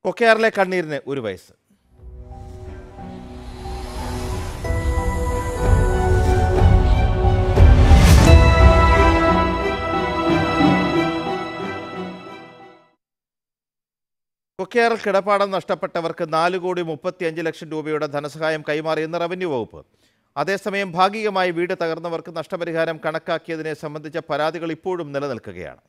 കൊക്കയാറിലെ കണ്ണീരിന് ഒരു വയസ്സ് കൊക്കയാറിൽ കിടപ്പാടം നഷ്ടപ്പെട്ടവർക്ക് നാല് കോടി മുപ്പത്തിയഞ്ച് ലക്ഷം രൂപയുടെ ധനസഹായം കൈമാറിയെന്ന് റവന്യൂ വകുപ്പ് അതേസമയം ഭാഗികമായി വീട് തകർന്നവർക്ക് നഷ്ടപരിഹാരം കണക്കാക്കിയതിനെ സംബന്ധിച്ച പരാതികൾ ഇപ്പോഴും നിലനിൽക്കുകയാണ്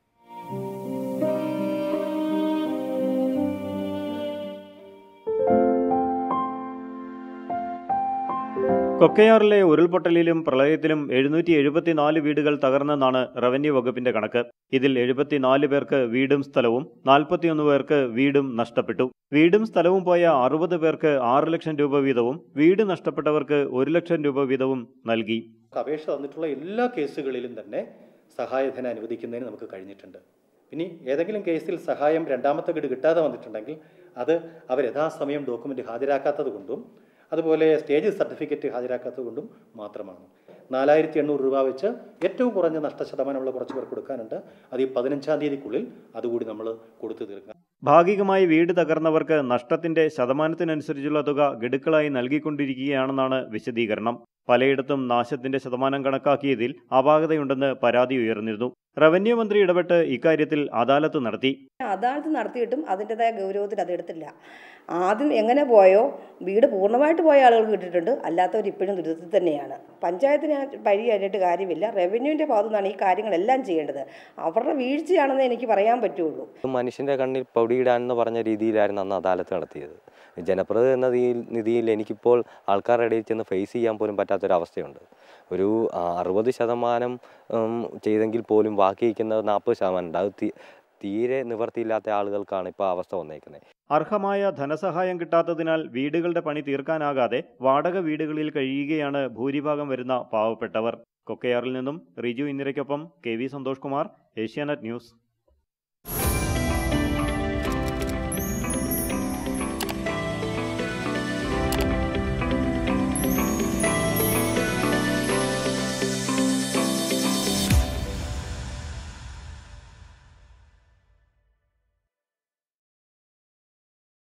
കൊക്കയാറിലെ ഉരുൾപൊട്ടലിലും പ്രളയത്തിലും എഴുന്നൂറ്റി എഴുപത്തിനാല് വീടുകൾ തകർന്നെന്നാണ് റവന്യൂ വകുപ്പിന്റെ കണക്ക് ഇതിൽ എഴുപത്തിനാല് പേർക്ക് വീടും സ്ഥലവും നാൽപ്പത്തിയൊന്ന് പേർക്ക് വീടും നഷ്ടപ്പെട്ടു വീടും സ്ഥലവും പോയ അറുപത് പേർക്ക് ആറ് ലക്ഷം രൂപ വീതവും വീട് നഷ്ടപ്പെട്ടവർക്ക് ഒരു ലക്ഷം രൂപ വീതവും നൽകി അപേക്ഷ തന്നിട്ടുള്ള എല്ലാ കേസുകളിലും തന്നെ സഹായധനം അനുവദിക്കുന്നതിന് നമുക്ക് കഴിഞ്ഞിട്ടുണ്ട് ഇനി ഏതെങ്കിലും കേസിൽ സഹായം രണ്ടാമത്തെ ഗഡു കിട്ടാതെ വന്നിട്ടുണ്ടെങ്കിൽ അത് അവർ യഥാസമയം ഡോക്യുമെൻ്റ് ഹാജരാക്കാത്തത് കൊണ്ടും അതുപോലെ സ്റ്റേജ് സർട്ടിഫിക്കറ്റ് ഹാജരാക്കാത്തത് കൊണ്ടും മാത്രമാണ് നാലായിരത്തി എണ്ണൂറ് രൂപ വെച്ച് ഏറ്റവും കുറഞ്ഞ നഷ്ടശതമാനമുള്ള കുറച്ച് പേർ കൊടുക്കാനുണ്ട് അത് ഈ പതിനഞ്ചാം തീയതിക്കുള്ളിൽ അതുകൂടി നമ്മൾ കൊടുത്തു തീർക്കാം ഭാഗികമായി വീട് തകർന്നവർക്ക് നഷ്ടത്തിന്റെ ശതമാനത്തിനനുസരിച്ചുള്ള തുക ഗഡുക്കളായി നൽകിക്കൊണ്ടിരിക്കുകയാണെന്നാണ് വിശദീകരണം പലയിടത്തും നാശത്തിന്റെ ശതമാനം കണക്കാക്കിയതിൽ അപാകതയുണ്ടെന്ന് പരാതി ഉയർന്നിരുന്നു റവന്യൂ മന്ത്രി ഇടപെട്ട് ഇക്കാര്യത്തിൽ അദാലത്ത് നടത്തി അദാലത്ത് നടത്തിയിട്ടും അതിൻ്റെതായ ഗൗരവത്തിൽ അത് എടുത്തില്ല ആദ്യം എങ്ങനെ പോയോ വീട് പൂർണ്ണമായിട്ട് പോയ ആളുകൾക്ക് കിട്ടിയിട്ടുണ്ട് അല്ലാത്തവർ ഇപ്പോഴും ദുരിതത്തിൽ തന്നെയാണ് പഞ്ചായത്തിന് വഴിയായിട്ട് കാര്യമില്ല റവന്യൂവിൻ്റെ ഭാഗത്തു നിന്നാണ് ഈ കാര്യങ്ങളെല്ലാം ചെയ്യേണ്ടത് അവരുടെ വീഴ്ചയാണെന്ന് എനിക്ക് പറയാൻ പറ്റുള്ളൂ മനുഷ്യൻ്റെ കണ്ണിൽ പൊടിയിടാനെന്ന് പറഞ്ഞ രീതിയിലായിരുന്നു അന്ന് അദാലത്ത് നടത്തിയത് ജനപ്രതി എന്ന നിധിയിൽ നിധിയിൽ എനിക്കിപ്പോൾ ആൾക്കാരുടെ ഇടയിൽ ചെന്ന് ഫേസ് ചെയ്യാൻ പോലും പറ്റാത്തൊരവസ്ഥയുണ്ട് ഒരു ആ, അറുപത് ശതമാനം ഉം, ചെയ്തെങ്കിൽ പോലും ബാക്കി ഇരിക്കുന്നത് നാൽപ്പത് ശതമാനം ഉണ്ട് അത് തീ- തീരെ നിവർത്തിയില്ലാത്ത ആളുകൾക്കാണ് ഇപ്പോൾ അവസ്ഥ വന്നേക്കുന്നത് അർഹമായ ധനസഹായം കിട്ടാത്തതിനാൽ വീടുകളുടെ പണി തീർക്കാനാകാതെ വാടക വീടുകളിൽ കഴിയുകയാണ് ഭൂരിഭാഗം വരുന്ന പാവപ്പെട്ടവർ കൊക്കയാറിൽ നിന്നും റിജു ഇന്ദിരയ്ക്കൊപ്പം K V Santhosh Kumar Asianet news